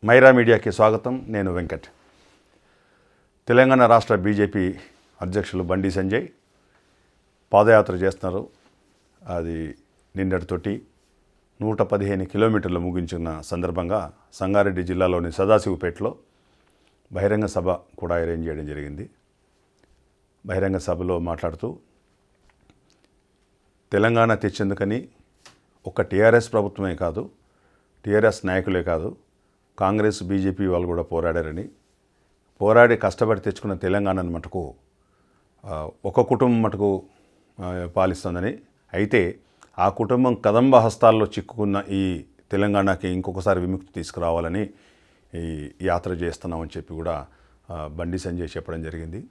మైరా మీడియాకి స్వాగతం నేను వెంకట్ తెలంగాణ రాష్ట్ర బీజేపీ అధ్యక్షులు బండి సంజయ్ పాదయాత్ర చేస్తున్నారు అది నిన్నటితోటి నూట పదిహేను కిలోమీటర్లు ముగించిన సందర్భంగా సంగారెడ్డి జిల్లాలోని సదాశివపేటలో బహిరంగ సభ కూడా అరేంజ్ చేయడం జరిగింది బహిరంగ సభలో మాట్లాడుతూ తెలంగాణ తెచ్చేందుకని ఒక టీఆర్ఎస్ ప్రభుత్వమే కాదు టీఆర్ఎస్ నాయకులే కాదు కాంగ్రెస్ బీజేపీ వాళ్ళు కూడా పోరాడారని పోరాడి కష్టపడి తెచ్చుకున్న తెలంగాణను మటుకు ఆ, ఒక కుటుంబం మటుకు ఆ, పాలిస్తుందని అయితే ఆ కుటుంబం కదంబ హస్తాల్లో చిక్కుకున్న ఈ తెలంగాణకి ఇంకొకసారి విముక్తి తీసుకురావాలని ఈ యాత్ర చేస్తున్నామని చెప్పి కూడా ఆ, బండి సంజయ్ చెప్పడం జరిగింది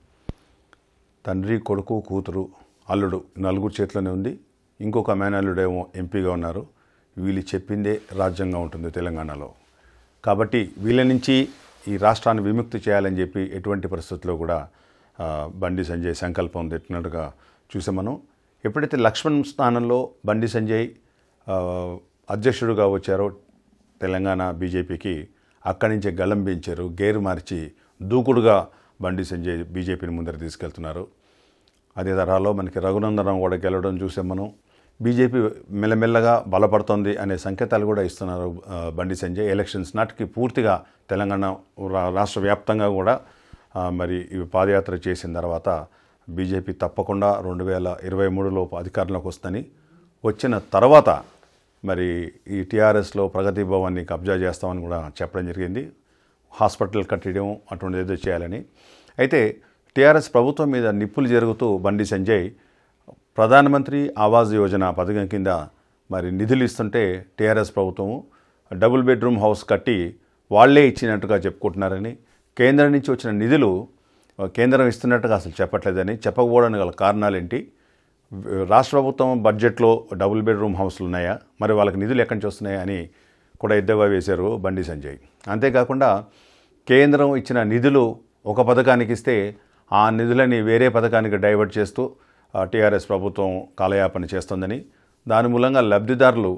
తండ్రి కొడుకు కూతురు అల్లుడు నలుగురు చేతిలోనే ఉంది ఇంకొక మేనల్లుడేమో ఎంపీగా ఉన్నారు వీళ్ళు చెప్పిందే రాజ్యంగా ఉంటుంది తెలంగాణలో కాబట్టి వీళ్ళ నుంచి ఈ రాష్ట్రాన్ని విముక్తి చేయాలని చెప్పి ఎటువంటి పరిస్థితుల్లో కూడా ఆ, బండి సంజయ్ సంకల్పం తెట్టినట్టుగా చూసాం మనం ఎప్పుడైతే లక్ష్మణ్ స్థానంలో బండి సంజయ్ ఆ, అధ్యక్షుడిగా వచ్చారో తెలంగాణ బీజేపీకి అక్కడి నుంచే గల్లం పెంచారు గేరు మార్చి దూకుడుగా బండి సంజయ్ బీజేపీని ముందర తీసుకెళ్తున్నారు అదే తరహాలో మనకి రఘునందనం కూడా గెలవడం చూసాం మనం బీజేపీ మెల్లమెల్లగా బలపడుతోంది అనే సంకేతాలు కూడా ఇస్తున్నారు ఆ, బండి సంజయ్ ఎలక్షన్స్ నాటికి పూర్తిగా తెలంగాణ రా- రాష్ట్ర వ్యాప్తంగా కూడా ఆ, మరి ఈ పాదయాత్ర చేసిన తర్వాత బీజేపీ తప్పకుండా రెండు వేల ఇరవై మూడులో అధికారంలోకి వస్తుందని వచ్చిన తర్వాత మరి ఈ టీఆర్ఎస్లో ప్రగతి భవన్ని కబ్జా చేస్తామని కూడా చెప్పడం జరిగింది హాస్పిటల్ కట్టడం అటువంటి ఏదో చేయాలని అయితే టీఆర్ఎస్ ప్రభుత్వం మీద నిప్పులు జరుగుతూ బండి సంజయ్ ప్రధానమంత్రి ఆవాస్ యోజన పథకం కింద మరి నిధులు ఇస్తుంటే టీఆర్ఎస్ ప్రభుత్వము డబుల్ బెడ్రూమ్ హౌస్ కట్టి వాళ్లే ఇచ్చినట్టుగా చెప్పుకుంటున్నారని కేంద్రం నుంచి వచ్చిన నిధులు ఆ, కేంద్రం ఇస్తున్నట్టుగా అసలు చెప్పట్లేదని చెప్పకపోవడానికి గల కారణాలేంటి రాష్ట్ర ప్రభుత్వం బడ్జెట్లో డబుల్ బెడ్రూమ్ హౌస్లు ఉన్నాయా మరి వాళ్ళకి నిధులు ఎక్కడి నుంచి వస్తున్నాయా అని కూడా ఎద్దవా వేశారు బండి సంజయ్ అంతేకాకుండా కేంద్రం ఇచ్చిన నిధులు ఒక పథకానికి ఇస్తే ఆ నిధులని వేరే పథకానికి డైవర్ట్ చేస్తూ టీఆర్ఎస్ ప్రభుత్వం కాలయాపన చేస్తుందని దాని మూలంగా లబ్ధిదారులు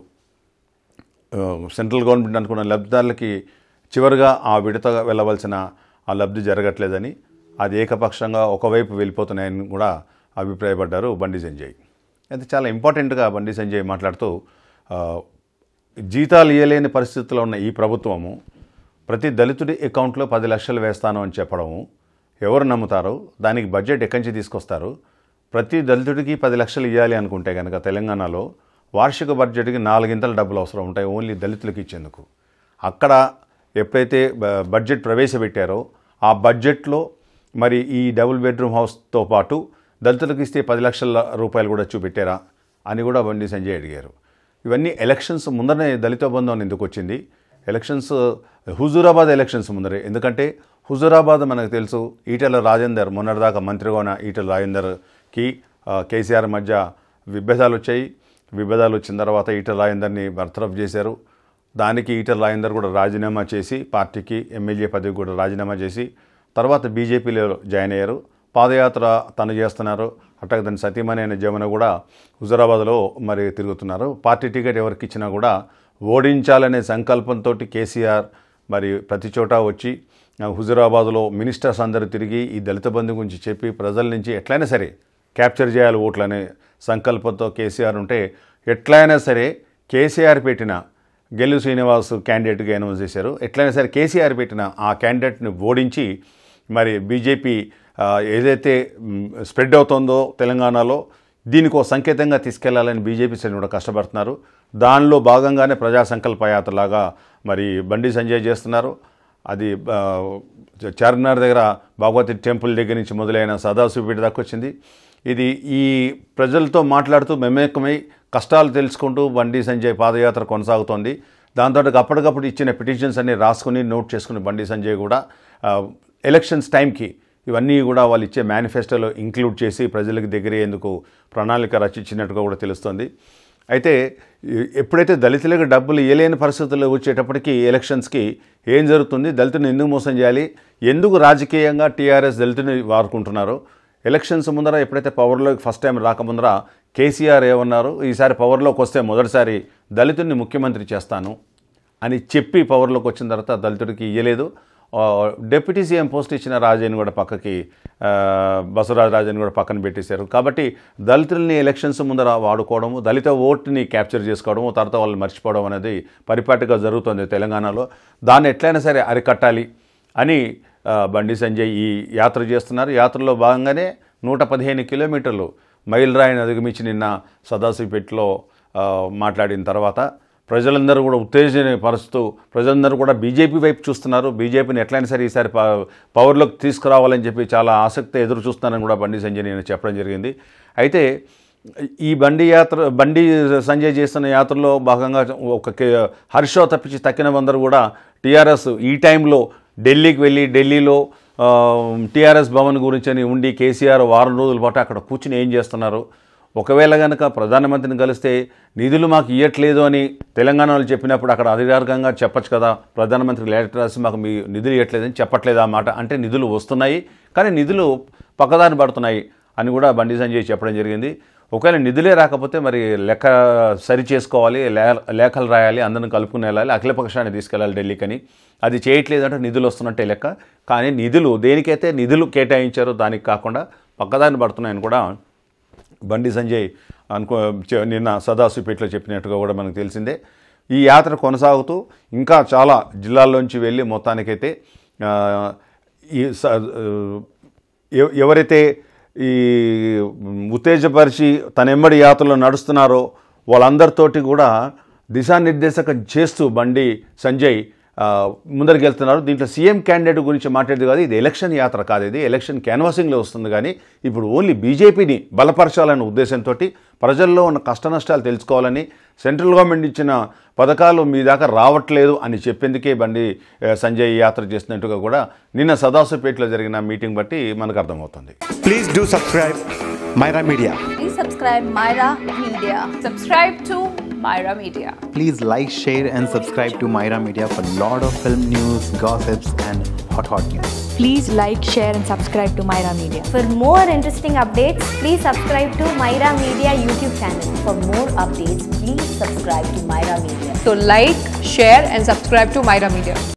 ఆ, సెంట్రల్ గవర్నమెంట్ అనుకున్న లబ్ధిదారులకి చివరిగా ఆ విడత వెళ్ళవలసిన ఆ లబ్ధి జరగట్లేదని అది ఏకపక్షంగా ఒకవైపు వెళ్ళిపోతున్నాయని కూడా అభిప్రాయపడ్డారు బండి సంజయ్ అయితే చాలా ఇంపార్టెంట్గా బండి సంజయ్ మాట్లాడుతూ ఆ, జీతాలు ఇవ్వలేని పరిస్థితిలో ఉన్న ఈ ప్రభుత్వము ప్రతి దళితుడి అకౌంట్లో పది లక్షలు వేస్తాను అని చెప్పడము ఎవరు నమ్ముతారు దానికి బడ్జెట్ ఎక్కడి నుంచి తీసుకొస్తారు ప్రతి దళితుడికి పది లక్షలు ఇవ్వాలి అనుకుంటే కనుక తెలంగాణలో వార్షిక బడ్జెట్కి నాలుగింతల డబ్బులు అవసరం ఉంటాయి ఓన్లీ దళితులకు ఇచ్చేందుకు అక్కడ ఎప్పుడైతే బ- బడ్జెట్ ప్రవేశపెట్టారో ఆ బడ్జెట్లో మరి ఈ డబుల్ బెడ్రూమ్ హౌస్తో పాటు దళితులకు ఇస్తే పది లక్షల రూపాయలు కూడా చూపెట్టారా అని కూడా బండి సంజయ్ అడిగారు ఇవన్నీ ఎలక్షన్స్ ముందరనే దళిత బంధం ఎందుకు వచ్చింది ఎలక్షన్స్ హుజూరాబాద్ ఎలక్షన్స్ ముందరే ఎందుకంటే హుజూరాబాద్ మనకు తెలుసు ఈటెల రాజేందర్ మొన్నటిదాకా మంత్రిగా ఉన్న ఈటెల రాజేందర్కి ఆ, కేసీఆర్ మధ్య విభేదాలు వచ్చాయి విభేదాలు వచ్చిన తర్వాత ఈటెల రాజేందర్ని బర్తరఫ్ చేశారు దానికి ఈటెల రాజేందర్ కూడా రాజీనామా చేసి పార్టీకి ఎమ్మెల్యే పదవి కూడా రాజీనామా చేసి తర్వాత బీజేపీలో జాయిన్ అయ్యారు పాదయాత్ర తను చేస్తున్నారు అట్లాగే దాని సతీమణి అయిన జమున కూడా హుజరాబాద్లో మరి తిరుగుతున్నారు పార్టీ టికెట్ ఎవరికి ఇచ్చినా కూడా ఓడించాలనే సంకల్పంతో కేసీఆర్ మరి ప్రతి చోట వచ్చి ఆ, హుజురాబాద్లో మినిస్టర్స్ అందరూ తిరిగి ఈ దళిత బంధు గురించి చెప్పి ప్రజల నుంచి ఎట్లయినా సరే క్యాప్చర్ చేయాలి ఓట్లనే సంకల్పంతో కేసీఆర్ ఉంటే ఎట్లయినా సరే కేసీఆర్ పెట్టిన గెల్లు శ్రీనివాస్ క్యాండిడేట్గా అనౌన్స్ చేశారు ఎట్లయినా సరే కేసీఆర్ పెట్టిన ఆ క్యాండిడేట్ని ఓడించి మరి బీజేపీ ఆ, ఏదైతే మ్, స్ప్రెడ్ అవుతుందో తెలంగాణలో దీనికి ఒక సంకేతంగా తీసుకెళ్లాలని బీజేపీ శ్రేణులు కూడా కష్టపడుతున్నారు దానిలో భాగంగానే ప్రజా సంకల్ప యాత్రలాగా మరి బండి సంజయ్ చేస్తున్నారు అది ఆ, చార్మినార్ దగ్గర భగవతి టెంపుల్ దగ్గర నుంచి మొదలైన సదాశివపేట దాకా వచ్చింది ఇది ఈ ప్రజలతో మాట్లాడుతూ మెమేకమై కష్టాలు తెలుసుకుంటూ బండి సంజయ్ పాదయాత్ర కొనసాగుతోంది దాంతో అప్పటికప్పుడు ఇచ్చిన పిటిషన్స్ అన్ని రాసుకుని నోట్ చేసుకుని బండి సంజయ్ కూడా ఆ, ఎలక్షన్స్ టైంకి ఇవన్నీ కూడా వాళ్ళు ఇచ్చే మేనిఫెస్టోలో ఇంక్లూడ్ చేసి ప్రజలకు దగ్గరయ్యేందుకు ప్రణాళిక రచించినట్టుగా కూడా తెలుస్తోంది అయితే ఎ- ఎప్పుడైతే దళితులకు డబ్బులు ఇవ్వలేని పరిస్థితుల్లో వచ్చేటప్పటికి ఎలక్షన్స్కి ఏం జరుగుతుంది దళితుని ఎందుకు మోసం చేయాలి ఎందుకు రాజకీయంగా టీఆర్ఎస్ దళితుని వాడుకుంటున్నారు ఎలక్షన్స్ ముందర ఎప్పుడైతే పవర్లోకి ఫస్ట్ టైం రాకముందర కేసీఆర్ ఏమన్నారు ఈసారి పవర్లోకి వస్తే మొదటిసారి దళితుడిని ముఖ్యమంత్రి చేస్తాను అని చెప్పి పవర్లోకి వచ్చిన తర్వాత దళితుడికి ఇయ్యలేదు ఆ, డిప్యూటీ సీఎం పోస్ట్ ఇచ్చిన రాజయ్యని కూడా పక్కకి ఆ, బసవరాజు రాజయ్యని కూడా పక్కన పెట్టేశారు కాబట్టి దళితుల్ని ఎలక్షన్స్ ముందర వాడుకోవడము దళిత ఓటుని క్యాప్చర్ చేసుకోవడము తర్వాత వాళ్ళు మర్చిపోవడం అనేది పరిపాటిగా జరుగుతుంది తెలంగాణలో దాన్ని ఎట్లయినా సరే అరికట్టాలి అని ఆ, బండి సంజయ్ ఈ యాత్ర చేస్తున్నారు యాత్రలో భాగంగానే నూట పదిహేను కిలోమీటర్లు మైలురాయిని అధిగమించి నిన్న సదాశివపేటలో ఆ, మాట్లాడిన తర్వాత ప్రజలందరూ కూడా ఉత్తేజపరుస్తూ ప్రజలందరూ కూడా బీజేపీ వైపు చూస్తున్నారు బీజేపీని ఎట్లయినా సరే ఈసారి ప- పవర్లోకి తీసుకురావాలని చెప్పి చాలా ఆసక్తి ఎదురు చూస్తున్నారని కూడా బండి సంజయ్ నేను చెప్పడం జరిగింది అయితే ఈ బండి యాత్ర బండి సంజయ్ చేస్తున్న యాత్రలో భాగంగా ఒక కే- హర్షో తప్పించి తక్కిన అందరూ కూడా టీఆర్ఎస్ ఈ టైంలో ఢిల్లీకి వెళ్ళి ఢిల్లీలో ఆ, టీఆర్ఎస్ భవన్ గురించి అని ఉండి కేసీఆర్ వారం రోజుల పాటు అక్కడ కూర్చుని ఏం చేస్తున్నారు ఒకవేళ కనుక ప్రధానమంత్రిని కలిస్తే నిధులు మాకు ఇవ్వట్లేదు అని తెలంగాణలో చెప్పినప్పుడు అక్కడ అధికారికంగా చెప్పొచ్చు కదా ప్రధానమంత్రి లెటర్ రాసి మాకు మీ నిధులు ఇవ్వట్లేదని చెప్పట్లేదు ఆ మాట అంటే నిధులు వస్తున్నాయి కానీ నిధులు పక్కదారి పడుతున్నాయి అని కూడా బండి సంజయ్ చెప్పడం జరిగింది ఒకవేళ నిధులే రాకపోతే మరి లెక్క సరి చేసుకోవాలి లే- లేఖలు రాయాలి అందరిని కలుపుకుని వెళ్ళాలి అఖిలపక్షాన్ని తీసుకెళ్ళాలి ఢిల్లీకి అని అది చేయట్లేదంటే నిధులు వస్తున్నట్టే లెక్క కానీ నిధులు దేనికైతే నిధులు కేటాయించారో దానికి కాకుండా పక్కదారిని పడుతున్నాయని కూడా బండి సంజయ్ అనుకో చె- నిన్న సదాశివపేటలో చెప్పినట్టుగా కూడా మనకు తెలిసిందే ఈ యాత్ర కొనసాగుతూ ఇంకా చాలా జిల్లాల్లోంచి వెళ్ళి మొత్తానికైతే ఆ, ఈ స- ఎవ- ఎవరైతే ఈ ఉత్తేజపరిచి తన ఎంబడి యాత్రలో నడుస్తున్నారో వాళ్ళందరితోటి కూడా దిశానిర్దేశకం చేస్తూ బండి సంజయ్ ఆ, ముందరికి వెళ్తున్నారు దీంట్లో సీఎం క్యాండిడేట్ గురించి మాట్లాడేది కాదు ఇది ఎలక్షన్ యాత్ర కాదు ఇది ఎలక్షన్ క్యాన్వాసింగ్లో వస్తుంది కానీ ఇప్పుడు ఓన్లీ బీజేపీని బలపరచాలనే ఉద్దేశంతో ప్రజల్లో ఉన్న కష్ట నష్టాలు తెలుసుకోవాలని సెంట్రల్ గవర్నమెంట్ ఇచ్చిన పథకాలు మీ దాకా రావట్లేదు అని చెప్పేందుకే బండి ఆ, సంజయ్ ఈ యాత్ర చేసినట్టుగా కూడా నిన్న సదాశివపేటలో జరిగిన మీటింగ్ బట్టి మనకు అర్థమవుతుంది Please do subscribe Myra Media. Please subscribe Myra Media. Subscribe to Myra Media. Please like, share, and subscribe to Myra Media for lot of film news, gossips, and hot hot news. Please like, share, and subscribe to Myra Media. For more interesting updates, please subscribe to Myra Media YouTube channel. For more updates, please subscribe to Myra Media. So like, share and subscribe to Myra Media.